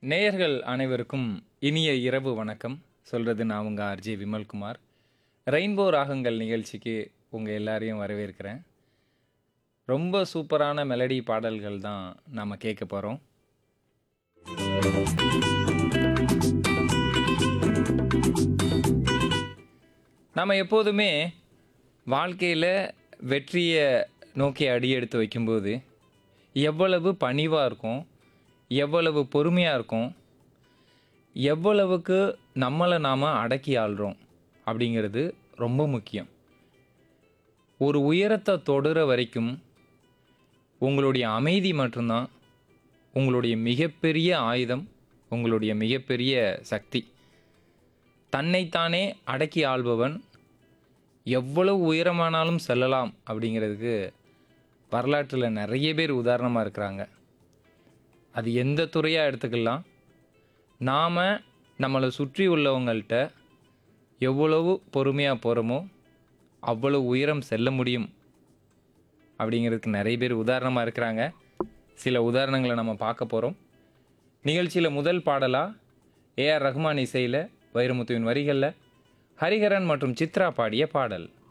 நேயர்கள் அனைவருக்கும் இனிய இரவு வணக்கம் சொல்கிறது நான் உங்கள் ஆர்ஜே விமல்குமார் ரெயின்போ ராகங்கள் நிகழ்ச்சிக்கு உங்கள் எல்லாரையும் வரவேற்கிறேன் ரொம்ப சூப்பரான மெலடி பாடல்கள் தான் நாம் கேட்க போகிறோம் நாம் எப்போதுமே வாழ்க்கையில் வெற்றியை நோக்கி அடி எடுத்து வைக்கும்போது எவ்வளவு பணிவாக இருக்கும் எவ்வளவு பொறுமையாக இருக்கும் எவ்வளவுக்கு நம்மளை நாம் அடக்கி ஆள்றோம் அப்படிங்கிறது ரொம்ப முக்கியம் ஒரு உயரத்தை தொடுற வரைக்கும் உங்களுடைய அமைதி மட்டும்தான் உங்களுடைய மிகப்பெரிய ஆயுதம் உங்களுடைய மிகப்பெரிய சக்தி தன்னைத்தானே அடக்கி ஆள்பவன் எவ்வளவு உயரமானாலும் செல்லலாம் அப்படிங்கிறதுக்கு வரலாற்றில் நிறைய பேர் உதாரணமாக இருக்கிறாங்க அது எந்த துறையாக எடுத்துக்கலாம் நாம் நம்மளை சுற்றி உள்ளவங்கள்ட்ட எவ்வளவு பொறுமையாக போகிறோமோ அவ்வளவு உயரம் செல்ல முடியும் அப்படிங்கிறதுக்கு நிறைய பேர் உதாரணமாக இருக்கிறாங்க சில உதாரணங்களை நம்ம பார்க்க போகிறோம் நிகழ்ச்சியில் முதல் பாடலாக ஏஆர் ரஹ்மான் இசையில் வைரமுத்துவின் வரிகளில் ஹரிஹரன் மற்றும் சித்ரா பாடிய பாடல்